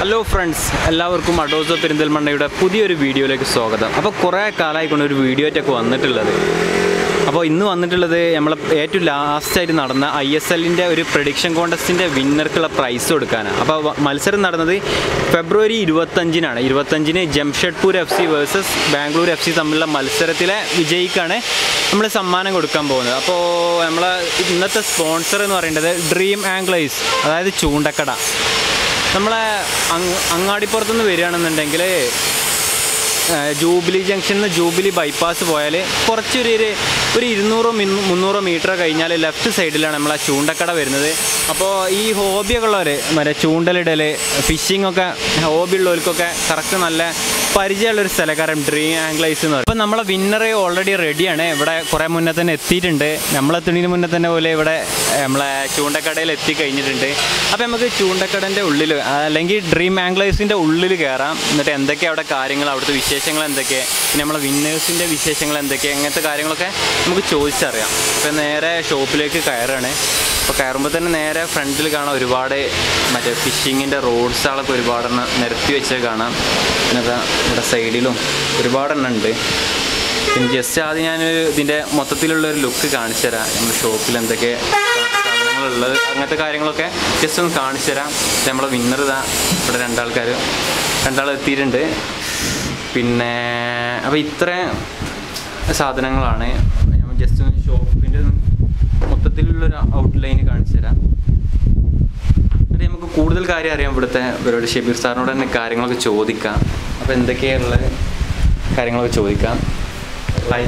Hello friends എല്ലാവർക്കും അഡോസോ പെരിന്തൽമണ്ണയുടെ പുതിയൊരു വീഡിയോയിലേക്ക് സ്വാഗതം അപ്പോൾ കുറേ കാലമായിക്കൊണ്ട് ഒരു വീഡിയോ ആയിട്ടൊക്കെ വന്നിട്ടുള്ളത് അപ്പോൾ ഇന്ന് വന്നിട്ടുള്ളത് നമ്മൾ ഏറ്റവും ലാസ്റ്റായിട്ട് നടന്ന ഐ എസ് എല്ലിൻ്റെ ഒരു പ്രഡിക്ഷൻ കോൺടെസ്റ്റിൻ്റെ വിന്നർക്കുള്ള പ്രൈസ് കൊടുക്കാനാണ് അപ്പോൾ വ- മത്സരം നടന്നത് ഫെബ്രുവരി ഇരുപത്തഞ്ചിനാണ് ഇരുപത്തഞ്ചിന് Jamshedpur F C versus Bangalore F C തമ്മിലുള്ള മത്സരത്തിലെ വിജയിക്കാണ് നമ്മൾ സമ്മാനം കൊടുക്കാൻ പോകുന്നത് അപ്പോൾ നമ്മളെ ഇന്നത്തെ സ്പോൺസർ എന്ന് പറയുന്നത് ഡ്രീം ആംഗ്ലൈസ് അതായത് ചൂണ്ടക്കട നമ്മളെ അങ്ങ് അങ്ങാടിപ്പുറത്തുനിന്ന് വരികയാണെന്നുണ്ടെങ്കിൽ ജൂബിലി ജംഗ്ഷനിൽ നിന്ന് ജൂബിലി ബൈപ്പാസ് പോയാൽ കുറച്ചൊരു ഒരു ഒരു ഇരുന്നൂറോ മിന്നു- മുന്നൂറോ മീറ്റർ കഴിഞ്ഞാൽ ലെഫ്റ്റ് സൈഡിലാണ് നമ്മളെ ചൂണ്ടക്കട വരുന്നത് അപ്പോൾ ഈ ഹോബിയൊക്കെ ഉള്ളവർ മറ്റേ ചൂണ്ടലിടൽ ഫിഷിംഗ് ഒക്കെ ഹോബി ഉള്ളവർക്കൊക്കെ കറക്റ്റ് നല്ല പരിചയമുള്ളൊരു സ്ഥലക്കാരൻ ഡ്രീം ആംഗ്ലൈസ് എന്ന് പറയും അപ്പോൾ നമ്മളെ വിന്നർ ഓൾറെഡി റെഡിയാണ് ഇവിടെ കുറേ മുന്നേ തന്നെ എത്തിയിട്ടുണ്ട് നമ്മളെത്തുന്നതിന് മുന്നേ തന്നെ പോലെ ഇവിടെ ഏഹ്, നമ്മളെ ചൂണ്ടക്കടയിൽ എത്തിക്കഴിഞ്ഞിട്ടുണ്ട് അപ്പോൾ നമുക്ക് ചൂണ്ടക്കടൻ്റെ ഉള്ളിൽ അല്ലെങ്കിൽ ഡ്രീം ആംഗ്ലൈസിൻ്റെ ഉള്ളിൽ കയറാം എന്നിട്ട് എന്തൊക്കെയാണ് അവിടെ കാര്യങ്ങൾ അവിടുത്തെ വിശേഷങ്ങൾ എന്തൊക്കെ പിന്നെ നമ്മളെ വിന്നേഴ്സിൻ്റെ വിശേഷങ്ങൾ എന്തൊക്കെ അങ്ങനത്തെ കാര്യങ്ങളൊക്കെ നമുക്ക് ചോദിച്ചറിയാം അപ്പോൾ നേരെ ഷോപ്പിലേക്ക് കയറാണ് അപ്പോൾ കയറുമ്പോൾ തന്നെ നേരെ ഫ്രണ്ടിൽ കാണാം ഒരുപാട് മറ്റേ ഫിഷിങ്ങിൻ്റെ റോഡ്സുകളൊക്കെ ഒരുപാടെണ്ണം നിരത്തി വെച്ച് കാണാം പിന്നെ ദാ ഇവിടെ സൈഡിലും ഒരുപാടെണ്ണം ഉണ്ട് പിന്നെ ജസ്റ്റ് ആദ്യം ഞാൻ ഇതിൻ്റെ മൊത്തത്തിലുള്ള ഒരു ലുക്ക് കാണിച്ചു തരാം നമ്മുടെ ഷോപ്പിൽ എന്തൊക്കെ സാധനങ്ങളുള്ളത് അങ്ങനത്തെ കാര്യങ്ങളൊക്കെ ജസ്റ്റ് ഒന്ന് കാണിച്ചു തരാം ഇത് നമ്മളെ വിന്നർ ഇതാ ഇവിടെ രണ്ടാൾക്കാർ രണ്ടാൾ എത്തിയിട്ടുണ്ട് പിന്നെ അപ്പോൾ ഇത്ര സാധനങ്ങളാണ് ഞാൻ ജസ്റ്റ് ഒന്ന് ഷോപ്പിൻ്റെ മൊത്തത്തിലുള്ളൊരു ഔട്ട്ലൈൻ കാണിച്ചു തരാം എന്നിട്ട് നമുക്ക് കൂടുതൽ കാര്യം അറിയാം ഇവിടുത്തെ ഇവരോട് ഷെബീർ സാറിനോട് തന്നെ കാര്യങ്ങളൊക്കെ ചോദിക്കാം അപ്പോൾ എന്തൊക്കെയുള്ള കാര്യങ്ങളൊക്കെ ചോദിക്കാം ഹായ്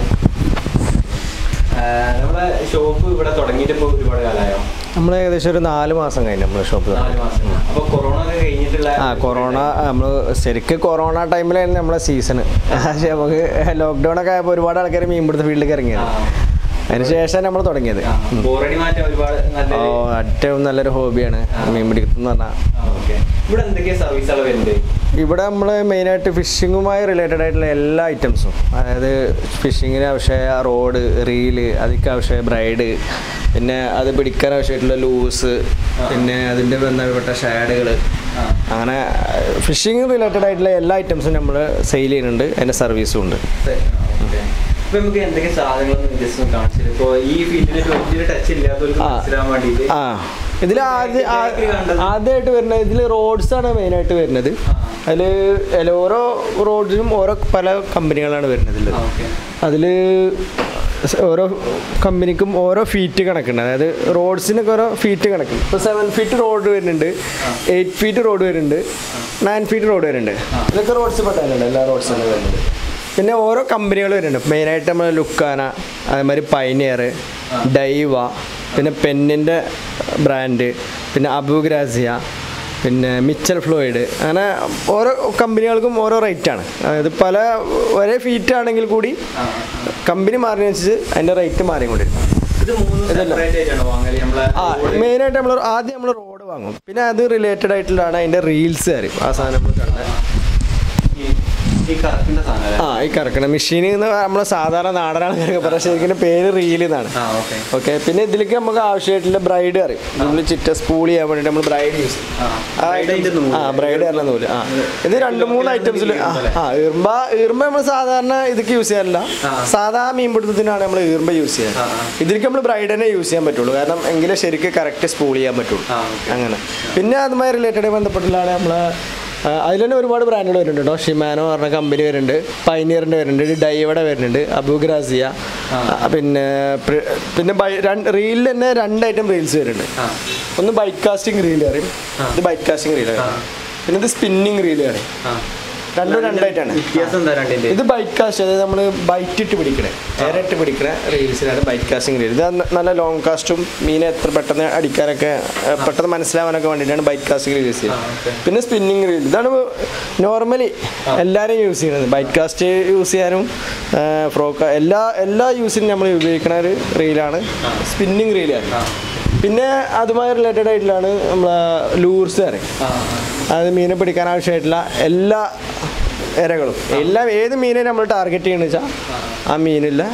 നമ്മുടെ ഷോപ്പ് ഇവിടെ തുടങ്ങിയിട്ട് ഇപ്പോൾ ഒരുപാട് കാലമായോ നമ്മൾ ഏകദേശം ഒരു നാല് മാസം കഴിഞ്ഞു നമ്മൾ ഷോപ്പ് നാല് മാസം അപ്പോൾ കൊറോണ ഒക്കെ കഴിഞ്ഞിട്ടുള്ള ആ കൊറോണ നമ്മൾ ശരിക്കും കൊറോണ ടൈമിലായിരുന്നു നമ്മളെ സീസൺ പക്ഷേ നമുക്ക് ലോക്ക്ഡൗൺ ഒക്കെ ആയപ്പോൾ ഒരുപാട് ആൾക്കാർ മീൻപിടുത്ത ഫീൽഡിലേക്ക് ഇറങ്ങിയത് അതിന് ശേഷം നമ്മൾ തുടങ്ങിയത് ബോറടി മാറ്റം ഒരുപാട് ഓ നല്ല ഏറ്റവും നല്ലൊരു ഹോബിയാണ് മീൻ പിടിക്കുന്നത് എന്ന് പറഞ്ഞാൽ ഓക്കെ ഇവിടെ എന്തൊക്കെയാ സർവീസുകൾ വരുന്നത് ഇവിടെ നമ്മൾ മെയിനായിട്ട് ഫിഷിങ്ങുമായി റിലേറ്റഡ് ആയിട്ടുള്ള എല്ലാ ഐറ്റംസും അതായത് ഫിഷിങ്ങിന് ആവശ്യമായ റോഡ് റീല് അതിക്ക് ആവശ്യമായ ബ്രൈഡ് പിന്നെ അത് പിടിക്കാൻ ആവശ്യമായിട്ടുള്ള ലൂസ് പിന്നെ അതിൻ്റെ ബന്ധപ്പെട്ട ഷാഡുകൾ അങ്ങനെ ഫിഷിങ് റിലേറ്റഡ് ആയിട്ടുള്ള എല്ലാ ഐറ്റംസും നമ്മൾ സെയിൽ ചെയ്യുന്നുണ്ട് അതിൻ്റെ സർവീസും ഉണ്ട് ഇപ്പൊ നമുക്ക് എന്തൊക്കെ സാധനങ്ങളൊന്നും ജസ്റ്റ് ഒന്ന് കാണിച്ചത് ഇപ്പൊ ഈ ഫീൽഡിന് വലിയൊരു ടച്ച് ഇല്ലാത്തവർക്ക് ആ. മനസ്സിലാവാൻ വേണ്ടിയിട്ട് ആ ഇതിൽ ആദ്യം ആദ്യമായിട്ട് വരുന്നത് ഇതിൽ റോഡ്സ് ആണ് മെയിനായിട്ട് വരുന്നത് അതിൽ ഓരോ റോഡിനും ഓരോ പല കമ്പനികളാണ് വരുന്നത് ഇതിൽ ഓക്കെ അതിൽ ഓരോ കമ്പനിക്കും ഓരോ ഫീറ്റ് കണക്കുണ്ട് അതായത് റോഡ്സിനൊക്കെ ഓരോ ഫീറ്റ് കണക്കുണ്ട് ഇപ്പോൾ സെവൻ ഫീറ്റ് റോഡ് വരുന്നുണ്ട് എയ്റ്റ് ഫീറ്റ് റോഡ് വരുന്നുണ്ട് നയൻ ഫീറ്റ് റോഡ് വരുന്നുണ്ട് ഇതൊക്കെ റോഡ്സ് പെട്ടാനുണ്ട് എല്ലാ റോഡ്സും വരുന്നത് പിന്നെ ഓരോ കമ്പനികൾ വരുന്നുണ്ട് മെയിനായിട്ട് നമ്മൾ ലുക്കാന അതേമാതിരി പൈനിയർ ഡൈവ പിന്നെ പെന്നിൻ്റെ ബ്രാൻഡ് പിന്നെ അബുഗ്രാസിയ പിന്നെ മിച്ചൽ ഫ്ലോയിഡ് അങ്ങനെ ഓരോ കമ്പനികൾക്കും ഓരോ റേറ്റാണ് അതായത് പല ഒരേ ഫീറ്റ് ആണെങ്കിൽ കൂടി കമ്പനി മാറിനനുസരിച്ച് അതിൻ്റെ റേറ്റ് മാറിക്കൊണ്ടിരിക്കും ഇത് മൂന്ന് സെപ്പറേറ്റ് ആയിട്ടാണ് വാങ്ങല് നമ്മളെ ആ മെയിനായിട്ട് നമ്മൾ ആദ്യം നമ്മൾ റോഡ് വാങ്ങും പിന്നെ അത് റിലേറ്റഡ് ആയിട്ടുള്ളതാണ് അതിൻ്റെ റീൽസ് തരും ആ സാധനം നമ്മൾ കണ്ടത് ഈ- ഈ കറക്കിന്റെ സാധനം ആ ഈ കറക്കണ മെഷീൻ എന്ന് നമ്മൾ സാധാരണ നാടൻ ആൾക്കാരൊക്കെ പറയാം ശരിക്കും പേര് റീൽ എന്നാണ് ആ ഓക്കെ ഓക്കെ പിന്നെ ഇതിലേക്ക് നമുക്ക് ആവശ്യമായിട്ടുള്ള ബ്രൈഡ് അറിയും നമ്മൾ ചിറ്റ സ്പൂൾ ചെയ്യാൻ വേണ്ടിയിട്ട് നമ്മൾ ബ്രൈഡ് യൂസ് ചെയ്യും ആ items- ആ ബ്രൈഡ് പറഞ്ഞ നൂല് ആ ഇത് രണ്ട് മൂന്ന് ഐറ്റംസിൽ ആ ഈർമ്പ ഈർമ്പ നമ്മൾ സാധാരണ ഇതൊക്കെ യൂസ് ചെയ്യാറില്ല സാധാ മീൻപിടുത്തത്തിനാണ് നമ്മൾ ഈർമ്പ യൂസ് ചെയ്യാറ് ആ, ആ. ഇതിലേക്ക് നമ്മൾ ബ്രൈഡ് തന്നെ യൂസ് ചെയ്യാൻ പറ്റുള്ളൂ കാരണം എങ്കിലേ ശരിക്കും കറക്റ്റ് സ്പൂൾ ചെയ്യാൻ പറ്റുള്ളൂ ആ, okay. അങ്ങനെ പിന്നെ അതുമായി റിലേറ്റഡ് ബന്ധപ്പെട്ടുള്ളതാണ് നമ്മളെ അതിൽ തന്നെ ഒരുപാട് ബ്രാൻഡുകൾ വരുന്നുണ്ട് കേട്ടോ ഷിമാനോ പറഞ്ഞ കമ്പനി വരുന്നുണ്ട് പൈനിയറിൻ്റെ വരുന്നുണ്ട് ഡൈവയുടെ വരുന്നുണ്ട് അബുഗ്രാസിയ പിന്നെ പ്ര- പിന്നെ ബൈ- രണ്ട് റീലിൽ തന്നെ രണ്ട് ഐറ്റം റീൽസ് വരുന്നുണ്ട് ആ ഒന്ന് ബൈറ്റ് കാസ്റ്റിംഗ് റീൽ അറിയും ഇത് ബൈറ്റ് കാസ്റ്റിംഗ് റീൽ ആ. പിന്നെ ഇത് സ്പിന്നിങ് റീൽ അറിയും ആ രണ്ടും രണ്ടായിട്ടാണ് വ്യത്യാസം എന്താ രണ്ടിന്റെ ഇത് ബൈറ്റ് കാസ്റ്റ് അതായത് നമ്മൾ ബൈറ്റ് ഇട്ട് പിടിക്കണേ നേരിട്ട് പിടിക്കണ റീൽസിലാണ് ബൈറ്റ് കാസ്റ്റിംഗ് റീൽ ഇത് ന- നല്ല ലോങ് കാസ്റ്റും മീനെ എത്ര പെട്ടെന്ന് അടിക്കാനൊക്കെ ഏ, പെട്ടെന്ന് മനസ്സിലാവാനൊക്കെ വേണ്ടിയിട്ടാണ് ബൈറ്റ് കാസ്റ്റിംഗ് റീൽ യൂസ് ആ, okay. ചെയ്യുന്നത് പിന്നെ സ്പിന്നിങ് റീൽ ഇതാണ് നോർമലി എല്ലാവരും യൂസ് ചെയ്യുന്നത് ബൈറ്റ് കാസ്റ്റ് യൂസ് ചെയ്യാനും ഫ്രോക്ക എല്ലാ എല്ലാ യൂസിനും നമ്മൾ ഉപയോഗിക്കുന്ന ഒരു റീലാണ് സ്പിന്നിങ് റീലാണ് ആ. പിന്നെ അതുമായി റിലേറ്റഡ് ആയിട്ടുള്ളതാണ് നമ്മളെ ലൂർസ് പറയും ആ അത് മീനെ പിടിക്കാൻ ആവശ്യമായിട്ടുള്ള എല്ലാ ഇരകളും എല്ലാം ഏത് മീനെ നമ്മൾ ടാർഗറ്റ് ചെയ്യണമെന്ന് വെച്ചാൽ ആ മീനില്ല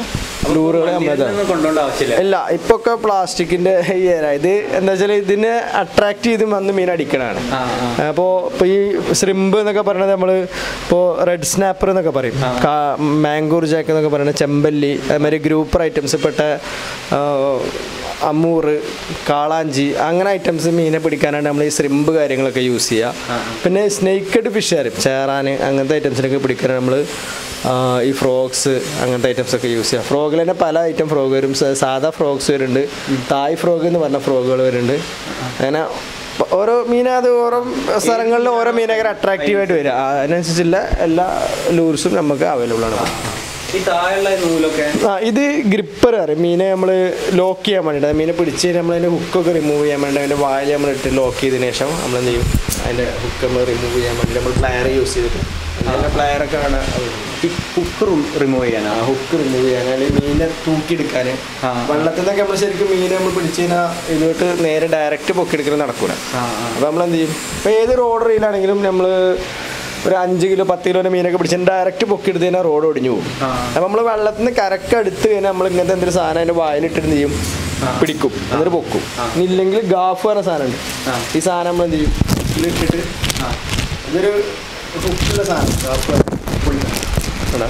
ലൂറുകൾ നമ്മളത് കൊണ്ടുപോകേണ്ട ആവശ്യമില്ല ഇല്ല ഇപ്പൊ ഒക്കെ പ്ലാസ്റ്റിക്കിന്റെ ഈ era. ഇത് എന്താ വെച്ചാൽ ഇതിനെ അട്രാക്ട് ചെയ്ത് വന്ന് മീൻ അടിക്കണാണ് ആ, ആ. അപ്പോൾ ഇപ്പോൾ ഈ ശ്രിമ്പ് എന്നൊക്കെ പറയുന്നത് നമ്മൾ ഇപ്പോൾ റെഡ് സ്നാപ്പർ എന്നൊക്കെ പറയും മാംഗൂർ ജാക്ക് എന്നൊക്കെ പറയുന്നത് ചെമ്പല്ലി അതുമാതിരി ഗ്രൂപ്പർ ഐറ്റംസ് പെട്ട ആ, അമ്മൂറ് കാളാഞ്ചി അങ്ങനെ ഐറ്റംസ് മീനെ പിടിക്കാനാണ് നമ്മൾ ഈ ശ്രിമ്പ് കാര്യങ്ങളൊക്കെ യൂസ് ചെയ്യുക പിന്നെ സ്നേക്കഡ് ഫിഷ് ആരും ചേറാൻ അങ്ങനത്തെ ഐറ്റംസിനൊക്കെ പിടിക്കാനാണ് നമ്മൾ ഈ ഫ്രോഗ്സ് അങ്ങനത്തെ ഐറ്റംസ് ഒക്കെ യൂസ് ചെയ്യുക ഫ്രോഗിൽ തന്നെ പല ഐറ്റം ഫ്രോഗ് വരും സ- സാധാ ഫ്രോഗ്സ് വരുന്നുണ്ട് തായ് ഫ്രോഗ് എന്ന് പറഞ്ഞ ഫ്രോഗുകൾ വരുന്നുണ്ട് അങ്ങനെ പ- ഓരോ മീൻ അത് ഓരോ സ്ഥലങ്ങളിൽ ഓരോ മീനൊക്കെ അട്രാക്റ്റീവ് ആയിട്ട് വരിക ആ, അതിനനുസരിച്ചുള്ള എല്ലാ ലൂർസും നമുക്ക് അവൈലബിൾ ആണ് ഈ താഴെയുള്ള നൂലൊക്കെ ആ ഇത് ഗ്രിപ്പർ അറിയും മീനെ നമ്മൾ ലോക്ക് ചെയ്യാൻ വേണ്ടിയിട്ട് മീനെ പിടിച്ച് നമ്മൾ അതിൻ്റെ ഹുക്കൊക്കെ റിമൂവ് ചെയ്യാൻ വേണ്ടി അതിൻ്റെ വായിൽ നമ്മൾ ഇട്ട് ലോക്ക് ചെയ്തതിന് ശേഷം നമ്മൾ എന്ത് ചെയ്യും അതിൻ്റെ ഹുക്ക് നമ്മൾ റിമൂവ് ചെയ്യാൻ വേണ്ടി നമ്മൾ പ്ലയർ യൂസ് ചെയ്തിട്ട് അതിൻ്റെ പ്ലയറൊക്കെ ആണ് ഈ കുക്ക് റിമൂവ് ചെയ്യാനാ ഹുക്ക് റിമൂവ് ചെയ്യാൻ അല്ലെങ്കിൽ മീനെ തൂക്കിയെടുക്കാൻ ആ. വെള്ളത്തിൽ നിന്നൊക്കെ നമ്മൾ ശരിക്കും മീനെ നമ്മൾ പിടിച്ച് കഴിഞ്ഞാൽ ഇതിലോട്ട് നേരെ ഡയറക്റ്റ് പൊക്കിയെടുക്കൽ നടക്കൂല ആ, ആ. അപ്പോൾ നമ്മൾ എന്ത് ചെയ്യും ഇപ്പോൾ ഏത് റോഡ് റീലാണെങ്കിലും നമ്മൾ ഒരു അഞ്ച് കിലോ പത്ത് കിലോൻ്റെ മീനൊക്കെ പിടിച്ച് ഡയറക്റ്റ് പൊക്കിയെടുത്ത് കഴിഞ്ഞാൽ റോഡ് ഒടിഞ്ഞു പോകും ആ. അപ്പോൾ നമ്മൾ വെള്ളത്തിൽ നിന്ന് കരക്ക് അടുത്ത് കഴിഞ്ഞാൽ നമ്മൾ ഇങ്ങനത്തെ എന്തൊരു സാധനം അതിൻ്റെ വായിലിട്ട് എന്ത് ചെയ്യും പിടിക്കും എന്നിട്ട് പൊക്കും ഇനി ഇല്ലെങ്കിൽ ഗാഫ് പറഞ്ഞ സാധനമുണ്ട് ആ. ഈ സാധനം നമ്മൾ എന്ത് ചെയ്യും ഇതിലിട്ടിട്ട് ആ. ഇതൊരു ഹുക്കുള്ള സാധനം ഗാഫ് പറഞ്ഞ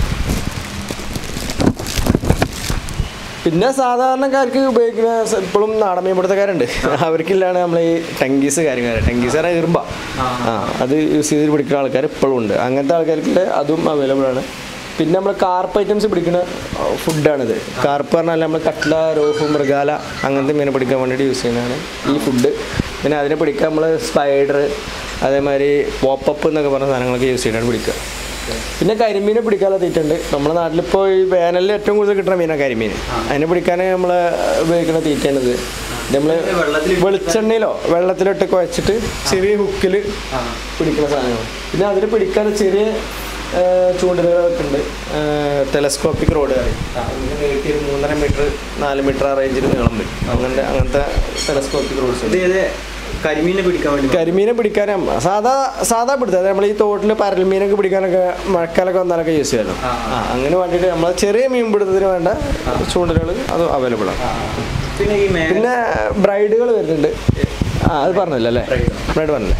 പിന്നെ സാധാരണക്കാർക്ക് ഉപയോഗിക്കുന്ന സ- ഇപ്പോഴും നാടൻ മീൻപിടുത്തക്കാരുണ്ട് അവർക്കില്ലാണ് നമ്മൾ ഈ ടങ്കീസ് കാര്യങ്ങൾ ടങ്കീസ് പറഞ്ഞാൽ ഇറുമ്പ ആ. ആ അത് യൂസ് ചെയ്ത് പിടിക്കുന്ന ആൾക്കാർ ഇപ്പോഴും ഉണ്ട് അങ്ങനത്തെ ആൾക്കാർക്ക് അതും അവൈലബിൾ ആണ് പിന്നെ നമ്മൾ കാർപ്പ് ഐറ്റംസ് പിടിക്കുന്ന ഫുഡാണിത് കാർപ്പ് പറഞ്ഞാൽ നമ്മൾ കട്ട്ല രോഹു മൃഗാല അങ്ങനത്തെ മീനെ പിടിക്കാൻ വേണ്ടിയിട്ട് യൂസ് ചെയ്യുന്നതാണ് ഈ ഫുഡ് പിന്നെ അതിനെ പിടിക്കാൻ നമ്മൾ സ്പൈഡർ അതേമാതിരി പോപ്പപ്പ് എന്നൊക്കെ പറഞ്ഞ സാധനങ്ങളൊക്കെ യൂസ് ചെയ്തിട്ടാണ് പിടിക്കുക പിന്നെ കരിമീനെ പിടിക്കാനുള്ള തീറ്റുണ്ട് നമ്മുടെ നാട്ടിലിപ്പോൾ ഈ വേനലിൽ ഏറ്റവും കൂടുതൽ കിട്ടുന്ന മീനാണ് കരിമീൻ അതിനെ പിടിക്കാൻ നമ്മൾ ഉപയോഗിക്കുന്ന തീറ്റയാണിത് നമ്മൾ ഇത് വെള്ളത്തിൽ ഇട്ട് വെളിച്ചെണ്ണയിലോ വെള്ളത്തിലിട്ട് കുഴച്ചിട്ട് ചെറിയ ഹുക്കിൽ ആ. പിടിക്കുന്ന സാധനങ്ങൾ പിന്നെ അതിന് പിടിക്കാൻ ചെറിയ ആ, ചൂണ്ടലുകളൊക്കെ ഉണ്ട് ടെലസ്കോപ്പിക് റോഡ് കയറി നീട്ടി ഒരു മൂന്നര മീറ്റർ നാല് മീറ്റർ ആ റേഞ്ചിൽ നീളം വരും അങ്ങനത്തെ അങ്ങനത്തെ ടെലസ്കോപ്പിക് റോഡ്സ് ഇത് ഏത് കരിമീനെ പിടിക്കാൻ വേണ്ടി കരിമീനെ പിടിക്കാനും സാധാ സാധാ പിടുത്തം നമ്മൾ ഈ തോട്ടിൽ പരൽമീനൊക്കെ പിടിക്കാനൊക്കെ മഴക്കാലൊക്കെ വന്നാലൊക്കെ യൂസ് ചെയ്യാമല്ലോ ആ, ആ അങ്ങനെ വേണ്ടിയിട്ട് നമ്മൾ ചെറിയ മീൻ പിടുത്തത്തിന് വേണ്ട ചൂണ്ടലുകൾ അത് അവൈലബിൾ ആണ് പിന്നെ ഈ മേ പിന്നെ ബ്രൈഡുകൾ വരുന്നുണ്ട് ആ അത് പറഞ്ഞല്ലോ അല്ലേ Bride. ബ്രൈഡ് പറഞ്ഞല്ലേ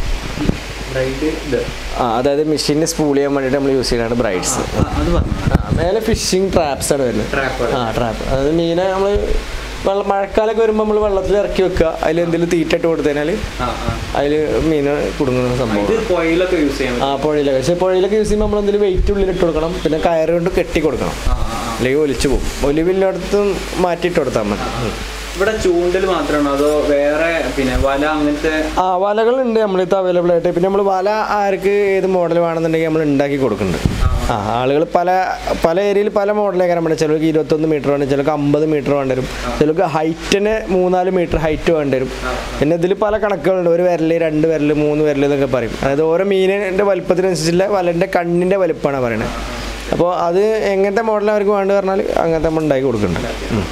ബ്രൈഡ് ഇത് ആ അതായത് മെഷീനെ സ്പൂൾ ചെയ്യാൻ വേണ്ടിയിട്ട് നമ്മൾ യൂസ് ചെയ്യുന്നതാണ് ബ്രൈഡ്സ് ആ, അത് പറഞ്ഞു ആ മേലെ ഫിഷിംഗ് ട്രാപ്സ് ആണ് വരുന്നത് Trap ആണ്. ആ ട്രാപ്പ് അതായത് മീനെ നമ്മൾ വെള്ളം മഴക്കാലമൊക്കെ വരുമ്പോൾ നമ്മൾ വെള്ളത്തിൽ ഇറക്കി വെക്കുക അതിൽ എന്തെങ്കിലും തീറ്റ ഇട്ട് കൊടുത്തു കഴിഞ്ഞാൽ ആ ആ അതിൽ മീൻ കുടുങ്ങുന്ന സംഭവം ഇത് പുഴയിലൊക്കെ യൂസ് ചെയ്യാൻ ആ പറ്റും പുഴയിലൊക്കെ പക്ഷേ പുഴയിലൊക്കെ യൂസ് ചെയ്യുമ്പോൾ നമ്മൾ എന്തെങ്കിലും വെയിറ്റ് ഉള്ളിൽ ഇട്ട് കൊടുക്കണം പിന്നെ കയറ് കൊണ്ട് കെട്ടി കൊടുക്കണം ആ, ആ, ആ. അല്ലെങ്കിൽ ഒലിച്ചു പോകും ഒലിവില്ലാടത്തും മാറ്റിയിട്ട് കൊടുത്താൽ മതി ഉം. ഇവിടെ ചൂണ്ടൽ മാത്രമാണോ അതോ വേറെ പിന്നെ വല അങ്ങനത്തെ ആ വലകളുണ്ട് നമ്മളിത് അവൈലബിൾ ആയിട്ട് പിന്നെ നമ്മൾ വല ആർക്ക് ഏത് മോഡൽ വേണമെന്നുണ്ടെങ്കിൽ നമ്മൾ ഉണ്ടാക്കി കൊടുക്കുന്നുണ്ട് ആ ആളുകൾ പല പല ഏരിയയിൽ പല മോഡലൊക്കെ നമ്മുടെ ചിലർക്ക് ഇരുപത്തൊന്ന് മീറ്റർ വേണ്ടി ചിലർക്ക് അമ്പത് മീറ്റർ വേണ്ടി വരും ചിലർക്ക് ഹൈറ്റിന് മൂന്നാല് മീറ്റർ ഹൈറ്റ് വേണ്ടി വരും പിന്നെ ഇതിൽ പല കണക്കുകളുണ്ട് ഒരു വിരൽ രണ്ട് വിരൽ മൂന്ന് വിരൽ എന്നൊക്കെ പറയും അതായത് ഓരോ മീനിൻ്റെ വലുപ്പത്തിനനുസരിച്ചുള്ള വലൻ്റെ കണ്ണിൻ്റെ വലുപ്പമാണ് പറയുന്നത് അപ്പോൾ അത് എങ്ങനത്തെ മോഡൽ അവർക്ക് വേണ്ടി പറഞ്ഞാൽ അങ്ങനത്തെ നമ്മൾ ഉണ്ടാക്കി കൊടുക്കുന്നുണ്ട് ഉം.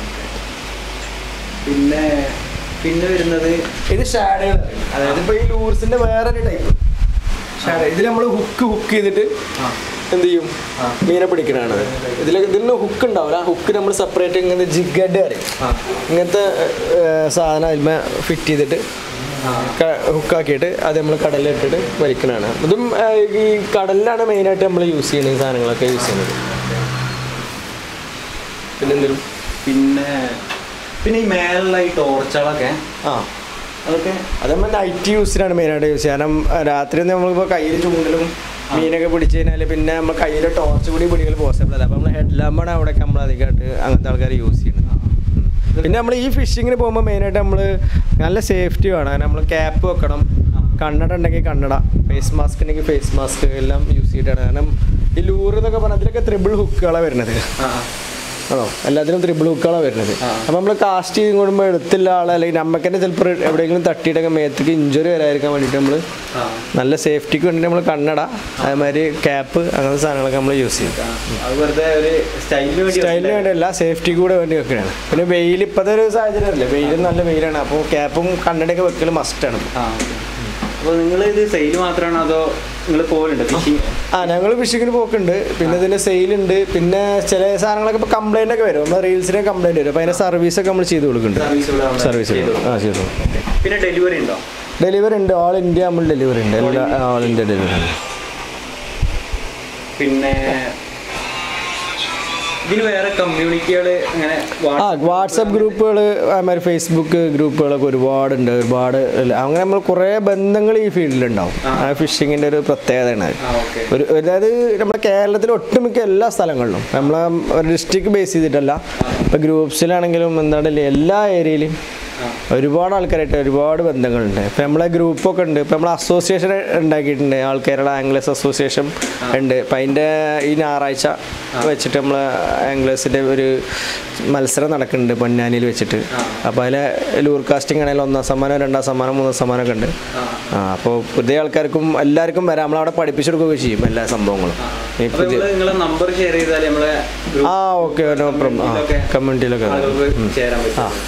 പിന്നെ പിന്നെ വരുന്നത് ഇത് ഷാഡുകൾ അതായത് ഇപ്പൊ ഈ ലൂർസിന്റെ വേറൊരു ടൈപ്പ് ഷാഡ് ഇതിൽ നമ്മൾ ഹുക്ക് ഹുക്ക് ചെയ്തിട്ട് ആ. എന്ത് ചെയ്യും മീനെ പിടിക്കണതാണ് ഇതിൽ ഇതിന് ഹുക്ക് ഉണ്ടാവില്ല ആ ഹുക്ക് നമ്മൾ സെപ്പറേറ്റ് ഇങ്ങനെ ജിഗഡ് അറിയും ആ. ഇങ്ങനത്തെ ഏർ, സാധനം അതിന്മേ ഫിറ്റ് ചെയ്തിട്ട് ആ. ഹുക്കാക്കിയിട്ട് അത് നമ്മൾ കടലിലിട്ടിട്ട് വലിക്കണതാണ് ഇതും ഏർ, ഈ കടലിലാണ് മെയിനായിട്ട് നമ്മൾ യൂസ് ചെയ്യുന്നത് ഈ സാധനങ്ങളൊക്കെ യൂസ് ചെയ്യുന്നത് പിന്നെ എന്തെങ്കിലും പിന്നെ പിന്നെ ഈ മേലുള്ള ഈ ടോർച്ചുകളൊക്കെ ആ അതൊക്കെ അത് നമ്മൾ നൈറ്റ് യൂസിനാണ് മെയിനായിട്ട് യൂസ് ചെയ്യാൻ കാരണം രാത്രി നമ്മളിപ്പോൾ കയ്യിൽ ചൂണ്ടലും മീനൊക്കെ പിടിച്ച് കഴിഞ്ഞാൽ പിന്നെ നമ്മൾ കയ്യിൽ ടോർച്ച് കൂടി പിടിക്കൽ പോസിബിൾ അല്ല അപ്പോൾ നമ്മൾ ഹെഡ് ലാമ്പാണ് അവിടെയൊക്കെ നമ്മൾ അധികമായിട്ട് അങ്ങനത്തെ ആൾക്കാർ യൂസ് ചെയ്യുന്നത് ഉം. പിന്നെ നമ്മൾ ഈ ഫിഷിങ്ങിന് പോകുമ്പോൾ മെയിനായിട്ട് നമ്മൾ നല്ല സേഫ്റ്റി വേണം കാരണം നമ്മൾ ക്യാപ്പ് വെക്കണം കണ്ണട ഉണ്ടെങ്കിൽ കണ്ണട ഫേസ് മാസ്ക് ഉണ്ടെങ്കിൽ ഫേസ് മാസ്ക് എല്ലാം യൂസ് ചെയ്തിട്ടാണ് കാരണം ഈ ലൂർ എന്നൊക്കെ പറഞ്ഞാൽ അതിലൊക്കെ ത്രിബിൾ ഹുക്കുകളാണ് വരുന്നത് ആ ആണോ എല്ലാത്തിനും ത്രിബിൾ ഹുക്കാണ് വരുന്നത് ആ. അപ്പം നമ്മൾ കാസ്റ്റ് ചെയ്ത് കൊടുക്കുമ്പോൾ എടുത്തുള്ള ആൾ അല്ലെങ്കിൽ നമുക്ക് തന്നെ ചിലപ്പോൾ എവിടെയെങ്കിലും തട്ടിയിട്ടൊക്കെ മേത്തേക്ക് ഇഞ്ചുറി വരാതിരിക്കാൻ വേണ്ടിയിട്ട് നമ്മൾ ആ നല്ല സേഫ്റ്റിക്ക് വേണ്ടി നമ്മൾ കണ്ണട അതേമാതിരി ക്യാപ്പ് അങ്ങനത്തെ സാധനങ്ങളൊക്കെ നമ്മൾ യൂസ് ചെയ്യും ആ. അത് വെറുതെ ഒരു സ്റ്റൈലിന് വേണ്ടി സ്റ്റൈലിന് വേണ്ടിയല്ല സേഫ്റ്റിക്ക് കൂടെ വേണ്ടി വെക്കുകയാണ് പിന്നെ വെയിൽ ഇപ്പോഴത്തെ ഒരു സാഹചര്യമല്ലേ വെയിൽ നല്ല വെയിലാണ് അപ്പോൾ ക്യാപ്പും കണ്ണടയൊക്കെ വെക്കൽ മസ്റ്റാണ് ആ ഓക്കെ അപ്പോൾ നിങ്ങൾ ഇത് സെയിൽ മാത്രമാണോ അതോ നിങ്ങൾ പോകലുണ്ടോ ഫിഷിങ് ആ ഞങ്ങൾ ഫിഷിങ്ങിന് പോക്കുണ്ട് പിന്നെ ഇതിന് സെയിലുണ്ട് പിന്നെ ചില സാധനങ്ങളൊക്കെ ഇപ്പോൾ കംപ്ലൈൻ്റ് ഒക്കെ വരും നമ്മൾ റീൽസിന് കംപ്ലൈൻറ്റ് വരും അപ്പോൾ അതിൻ്റെ സർവീസൊക്കെ നമ്മൾ ചെയ്ത് കൊടുക്കുന്നുണ്ട് സർവീസ് ആ ചെയ്തു പിന്നെ ഡെലിവറി ഉണ്ടോ ഡെലിവറി ഉണ്ട് ഓൾ ഇന്ത്യ നമ്മൾ ഡെലിവറി ഉണ്ട് എല്ലാ ഓൾ ഇന്ത്യ ഡെലിവറി ഉണ്ട് പിന്നെ ഇതിന് വേറെ കമ്മ്യൂണിറ്റികൾ അങ്ങനെ ആ വാട്സപ്പ് ഗ്രൂപ്പുകൾ അതുമാതിരി ഫേസ്ബുക്ക് ഗ്രൂപ്പുകളൊക്കെ ഒരുപാടുണ്ട് ഒരുപാട് ഇല്ല. അങ്ങനെ നമ്മൾ കുറേ ബന്ധങ്ങൾ ഈ ഫീൽഡിലുണ്ടാവും ആ ഫിഷിങ്ങിൻ്റെ ഒരു പ്രത്യേകതയാണ് അത് ആ ഓക്കെ ഒരു അതായത് നമ്മുടെ കേരളത്തിലെ ഒട്ടുമിക്ക എല്ലാ സ്ഥലങ്ങളിലും നമ്മളെ ഒരു ഡിസ്ട്രിക്ട് ബേസ് ചെയ്തിട്ടല്ല ഇപ്പോൾ ഗ്രൂപ്പ്സിലാണെങ്കിലും എന്താണ് എല്ലാ ഏരിയയിലും ഒരുപാട് ആൾക്കാരായിട്ട് ഒരുപാട് ബന്ധങ്ങളുണ്ട് ഇപ്പം നമ്മളെ ഗ്രൂപ്പൊക്കെ ഉണ്ട് ഇപ്പം നമ്മളെ അസോസിയേഷൻ ഉണ്ടാക്കിയിട്ടുണ്ട് ആൾ കേരള ആംഗ്ലേഴ്സ് അസോസിയേഷൻ ഉണ്ട് അപ്പം അതിൻ്റെ ഈ ഞായറാഴ്ച വെച്ചിട്ട് നമ്മൾ ആംഗ്ലേഴ്സിൻ്റെ ഒരു മത്സരം നടക്കുന്നുണ്ട് പൊന്നാനിയിൽ വെച്ചിട്ട് അപ്പോൾ അതിൽ ലൂർ കാസ്റ്റിംഗ് ആണെങ്കിലും ഒന്നാം സമ്മാനം രണ്ടാം സമ്മാനം മൂന്നാം സമ്മാനമൊക്കെ ഉണ്ട് ആ അപ്പോൾ പുതിയ ആൾക്കാർക്കും എല്ലാവർക്കും വരാം നമ്മളവിടെ പഠിപ്പിച്ചു കൊടുക്കുകയൊക്കെ ചെയ്യും എല്ലാ സംഭവങ്ങളും ഈ അപ്പോൾ പുതിയ നിങ്ങൾ നിങ്ങളെ നമ്പർ ഷെയർ ചെയ്താൽ നമ്മളെ ആ ഓക്കെ നോ പ്രോബ്ലം ആ കമ്മ്യൂണിറ്റിയിലൊക്കെ ആളുകൾക്ക് ചേരാൻ പറ്റും ഓക്കേ.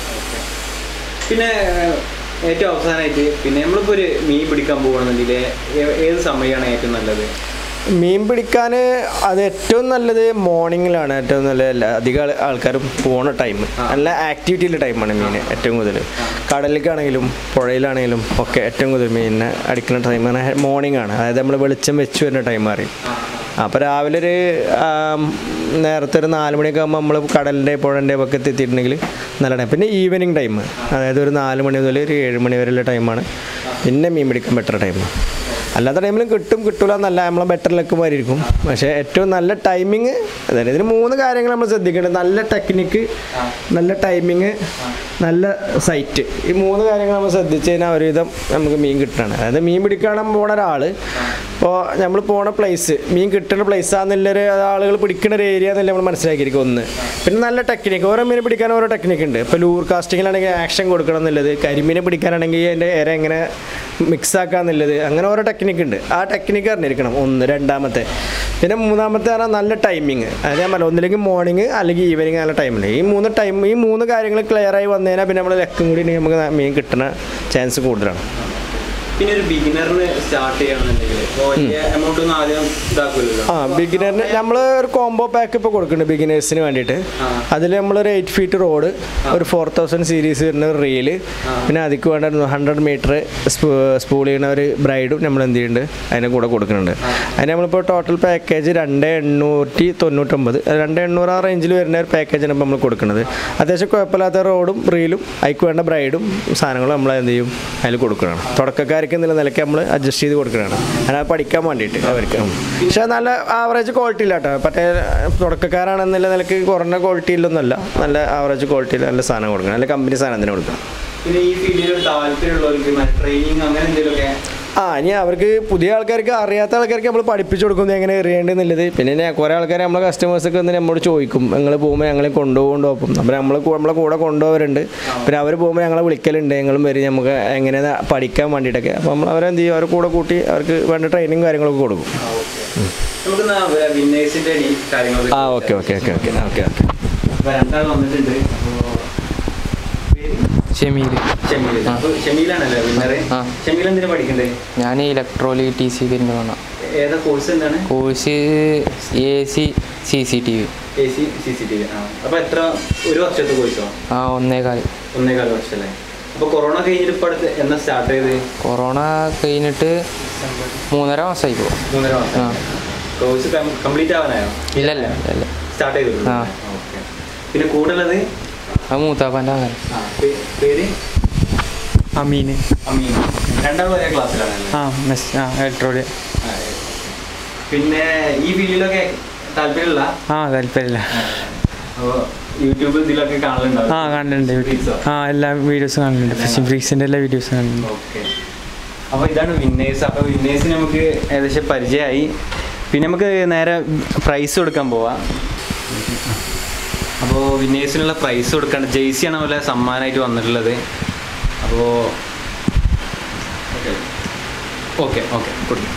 പിന്നെ ഏറ്റവും അവസാനമായിട്ട് പിന്നെ നമ്മളിപ്പോൾ ഒരു മീൻ പിടിക്കാൻ പോകണമെന്നുണ്ടെങ്കിൽ ഏ- ഏത് സമയമാണ് ഏറ്റവും നല്ലത് മീൻ പിടിക്കാൻ അത് ഏറ്റവും നല്ലത് മോർണിംഗിലാണ് ഏറ്റവും നല്ല എല്ലാ- അധികം ആൾ- ആൾക്കാരും പോണ ടൈം നല്ല ആക്ടിവിറ്റിയുള്ള ടൈമാണ് മീൻ ഏറ്റവും കൂടുതൽ കടലിലേക്കാണെങ്കിലും പുഴയിലാണെങ്കിലും ഒക്കെ ഏറ്റവും കൂടുതൽ മീനിനെ അടിക്കുന്ന ടൈമാണ് മോർണിംഗ് ആണ് അതായത് നമ്മൾ വെളിച്ചം വെച്ച് വരുന്ന ടൈം അറിയും അപ്പോൾ രാവിലെ ഒരു ആം, നേരത്തെ ഒരു നാല് മണിയൊക്കെ ആകുമ്പോൾ നമ്മൾ കടലിൻ്റെ പുഴൻ്റെ ഒക്കെ എത്തിയിട്ടുണ്ടെങ്കിൽ നല്ല ടൈം പിന്നെ ഈവനിങ് ടൈം അതായത് ഒരു നാല് മണി മുതൽ ഒരു ഏഴ് മണി വരെയുള്ള ടൈമാണ് പിന്നെ മീൻ പിടിക്കാൻ ബെറ്റർ ടൈം അല്ലാത്ത ടൈമിലും കിട്ടും കിട്ടൂല എന്നല്ല നമ്മളെ ബെറ്റർ ലക്ക് മാതിരിക്കും പക്ഷേ ഏറ്റവും നല്ല ടൈമിങ് അതായത് ഇതിന് മൂന്ന് കാര്യങ്ങൾ നമ്മൾ ശ്രദ്ധിക്കേണ്ടത് നല്ല ടെക്നിക്ക് നല്ല ടൈമിങ് നല്ല സൈറ്റ് ഈ മൂന്ന് കാര്യങ്ങൾ നമ്മൾ ശ്രദ്ധിച്ച് കഴിഞ്ഞാൽ ഒരുവിധം നമുക്ക് മീൻ കിട്ടണം അതായത് മീൻ പിടിക്കാൻ പോണ ഒരാൾ ഇപ്പോൾ നമ്മൾ പോണ പ്ലേസ് മീൻ കിട്ടുന്ന പ്ലേസ് ആണെന്നുള്ളൊരു ആളുകൾ പിടിക്കുന്ന ഒരു ഏരിയ എന്നല്ല നമ്മൾ മനസ്സിലാക്കിയിരിക്കും ഒന്ന് പിന്നെ നല്ല ടെക്നിക്ക് ഓരോ മീൻ പിടിക്കാൻ ഓരോ ടെക്നിക്ക് ഉണ്ട് ഇപ്പോൾ ലൂർ കാസ്റ്റിങ്ങിലാണെങ്കിൽ ആക്ഷൻ കൊടുക്കണം എന്നുള്ളത് കരിമീനെ പിടിക്കാനാണെങ്കിൽ അതിൻ്റെ ഇര എങ്ങനെ മിക്സ് ആക്കാന്നുള്ളത് അങ്ങനെ ഓരോ ടെക്നിക്ക് ഉണ്ട് ആ ടെക്നിക്ക് അറിഞ്ഞിരിക്കണം ഒന്ന് രണ്ടാമത്തെ പിന്നെ മൂന്നാമത്തെ പറഞ്ഞാൽ നല്ല ടൈമിങ് അത് ഞാൻ പറഞ്ഞു ഒന്നില്ലെങ്കിൽ മോർണിംഗ് അല്ലെങ്കിൽ ഈവനിങ് നല്ല ടൈമിൽ ഈ മൂന്ന് ടൈം ഈ മൂന്ന് കാര്യങ്ങൾ ക്ലിയർ ആയി വന്നു കഴിഞ്ഞാൽ പിന്നെ നമ്മൾ ലക്കും കൂടി ഉണ്ടെങ്കിൽ നമുക്ക് മീൻ കിട്ടുന്ന ചാൻസ് കൂടുതലാണ് പിന്നെ ഒരു ബിഗിനറിന് സ്റ്റാർട്ട് ചെയ്യണമെന്നുണ്ടെങ്കിൽ ഇപ്പോൾ വലിയ എമൗണ്ട് ഒന്നും ആദ്യം ഇതാക്കില്ലല്ലോ ആ ബിഗിനറിന് നമ്മൾ ഒരു കോംബോ പാക്ക് ഇപ്പോൾ കൊടുക്കുന്നുണ്ട് ബിഗിനേഴ്സിന് വേണ്ടിയിട്ട് ആ. അതിൽ നമ്മളൊരു എയ്റ്റ് ഫീറ്റ് റോഡ് ഒരു ഫോർ തൗസൻഡ് സീരീസ് വരുന്ന ഒരു റീല് പിന്നെ അതിക്ക് വേണ്ട ഹൺഡ്രഡ് മീറ്റർ സ്പൂൾ ചെയ്യുന്ന ഒരു ബ്രൈഡും നമ്മൾ എന്ത് ചെയ്യുന്നുണ്ട് അതിൻ്റെ കൂടെ കൊടുക്കുന്നുണ്ട് അതിന് നമ്മളിപ്പോൾ ടോട്ടൽ പാക്കേജ് രണ്ട് എണ്ണൂറ്റി തൊണ്ണൂറ്റൊമ്പത് രണ്ട് എണ്ണൂറ് ആ റേഞ്ചിൽ വരുന്ന ഒരു പാക്കേജാണ് ഇപ്പോൾ നമ്മൾ കൊടുക്കുന്നത് അത്യാവശ്യം കുഴപ്പമില്ലാത്ത റോഡും റീലും അതിക്ക് വേണ്ട ബ്രൈഡും സാധനങ്ങളും നമ്മൾ എന്ത് ചെയ്യും അതിൽ കൊടുക്കണം തുടക്കക്കാർക്ക് എന്നുള്ള നിലയ്ക്ക് നമ്മൾ അഡ്ജസ്റ്റ് ചെയ്ത് കൊടുക്കണം അങ്ങനെ പഠിക്കാൻ വേണ്ടിയിട്ട് അവർക്ക് ഉം. പക്ഷേ നല്ല ആവറേജ് ക്വാളിറ്റി ഇല്ല കേട്ടോ മറ്റേ തുടക്കക്കാരാണെന്നുള്ള നിലയ്ക്ക് കുറഞ്ഞ ക്വാളിറ്റിയിലൊന്നുമല്ല നല്ല ആവറേജ് ക്വാളിറ്റിയിൽ നല്ല സാധനം കൊടുക്കണം നല്ല കമ്പനി സാധനം തന്നെ കൊടുക്കണം പിന്നെ ഈ ഫീൽഡിൽ ഒരു താല്പര്യമുള്ളവർക്ക് ട്രെയിനിങ് അങ്ങനെ എന്തെങ്കിലുമൊക്കെ ആ ഇനി അവർക്ക് പുതിയ ആൾക്കാർക്ക് അറിയാത്ത ആൾക്കാർക്ക് നമ്മൾ പഠിപ്പിച്ചു കൊടുക്കുന്നത് എങ്ങനെ എറിയേണ്ടതെന്നുള്ളത് പിന്നെ ഞാൻ കുറേ ആൾക്കാർ നമ്മളെ കസ്റ്റമേഴ്സൊക്കെ വന്ന് നമ്മളോട് ചോദിക്കും നിങ്ങൾ പോകുമ്പോൾ ഞങ്ങളെ കൊണ്ടുപോകും അപ്പോൾ നമ്മൾ നമ്മളെ കൂടെ കൊണ്ടുപോകാറുണ്ട് പിന്നെ അവർ പോകുമ്പോൾ ഞങ്ങളെ വിളിക്കലുണ്ട് ഞങ്ങളും വരും നമുക്ക് എങ്ങനെ പഠിക്കാൻ വേണ്ടിയിട്ടൊക്കെ അപ്പോൾ നമ്മൾ അവരെന്ത് ചെയ്യും അവരെ കൂടെ കൂട്ടി അവർക്ക് വേണ്ട ട്രെയിനിങ് കാര്യങ്ങളൊക്കെ കൊടുക്കും നമുക്ക് വിന്നേഴ്സിന്റെ കാര്യങ്ങളൊക്കെ ആ okay okay okay okay okay okay അപ്പൊ രണ്ടാൾ വന്നിട്ടുണ്ട് അപ്പോ പേര്? ഷെമീൽ ഷമീൽ അപ്പൊ ഷമീലാണല്ലേ വിന്നറ് ആ. ഷമീൽ എന്തിനാ പഠിക്കണ്ടേ ഞാൻ ഇലക്ട്രോണിക് ടി സി പെരിന്തൽമണ്ണ ഏതാ കോഴ്സ് എന്താണ് course A C C C T V A C C C T V ആ അപ്പൊ എത്ര ഒരു വർഷത്തെ കോഴ്സോ ആ ഒന്നേകാൽ ഒന്നേകാല വർഷമല്ലേ അപ്പൊ കൊറോണ കഴിഞ്ഞിട്ട് ഇപ്പൊ അടുത്ത് എന്നാ സ്റ്റാർട്ട് ചെയ്ത് കൊറോണ കഴിഞ്ഞിട്ട് മൂന്നര മാസമായി ഇപ്പോൾ മൂന്നര ആ മാസം കോഴ്സ് കംപ്ലീറ്റ് ആവാനായോ ഇല്ലല്ല ഇല്ല സ്റ്റാർട്ട് ചെയ്തു ആ. ഓക്കെ പിന്നെ കൂടുതലത് ആ മൂത്താപ്പാൻ്റെ അങ്ങനെ ആ, പേ- പേര് അമീന് അമീൻ രണ്ടാളും ഒരേ ക്ലാസ്സിലാണ് ആ മെസ് ആ ഇലക്ട്രോളി പിന്നെ ഈ ഫീൽഡിലൊക്കെ താല്പര്യമില്ല ആ താല്പര്യമില്ല അപ്പോൾ യൂട്യൂബിൽ ഇതിലൊക്കെ കാണലുണ്ടാവും ആ കണ്ടിട്ടുണ്ട് Freaks ഓ? ആ എല്ലാ വീഡിയോസും കാണുന്നുണ്ട് ഫിഷിംഗ് ഫ്രീക്സിൻ്റെ എല്ലാ വീഡിയോസും കാണുന്നുണ്ട് ഓക്കെ അപ്പോൾ ഇതാണ് വിന്നേഴ്സ് അപ്പോൾ വിന്നേഴ്സ് നമുക്ക് ഏകദേശം പരിചയമായി പിന്നെ നമുക്ക് നേരെ പ്രൈസ് കൊടുക്കാൻ പോവാം അപ്പോൾ വിന്നേഴ്സിനുള്ള പ്രൈസ് കൊടുക്കാൻ ജെയ്സിയാണ് പോലെ സമ്മാനമായിട്ട് വന്നിട്ടുള്ളത് അപ്പോൾ ഓക്കെ ഓക്കെ കൊടുക്കും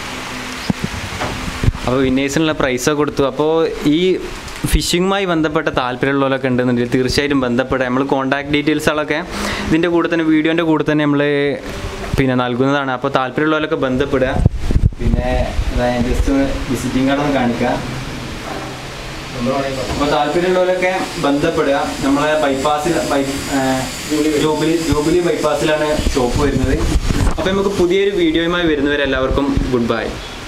അപ്പോൾ വിന്നേഴ്സിനുള്ള പ്രൈസൊക്കെ കൊടുത്തു അപ്പോൾ ഈ ഫിഷിങ്ങുമായി ബന്ധപ്പെട്ട താല്പര്യമുള്ളവരൊക്കെ ഉണ്ടെന്നുണ്ടെങ്കിൽ തീർച്ചയായിട്ടും ബന്ധപ്പെടാം നമ്മൾ കോൺടാക്ട് ഡീറ്റെയിൽസുകളൊക്കെ ഇതിൻ്റെ കൂടെ തന്നെ വീഡിയോൻ്റെ കൂടെ തന്നെ നമ്മൾ പിന്നെ നൽകുന്നതാണ് അപ്പോൾ താല്പര്യമുള്ളവരൊക്കെ ബന്ധപ്പെടുക പിന്നെ ജസ്റ്റ് വിസിറ്റിംഗ് കാർഡ് ഒന്ന് കാണിക്കാം അപ്പോൾ താല്പര്യമുള്ളവരൊക്കെ ബന്ധപ്പെടുക നമ്മളെ ബൈപ്പാസിൽ ബൈ ജൂബിലി ജൂബിലി ബൈപ്പാസിലാണ് ഷോപ്പ് വരുന്നത് അപ്പോൾ നമുക്ക് പുതിയൊരു വീഡിയോയുമായി വരുന്നവരെല്ലാവർക്കും ഗുഡ് ബൈ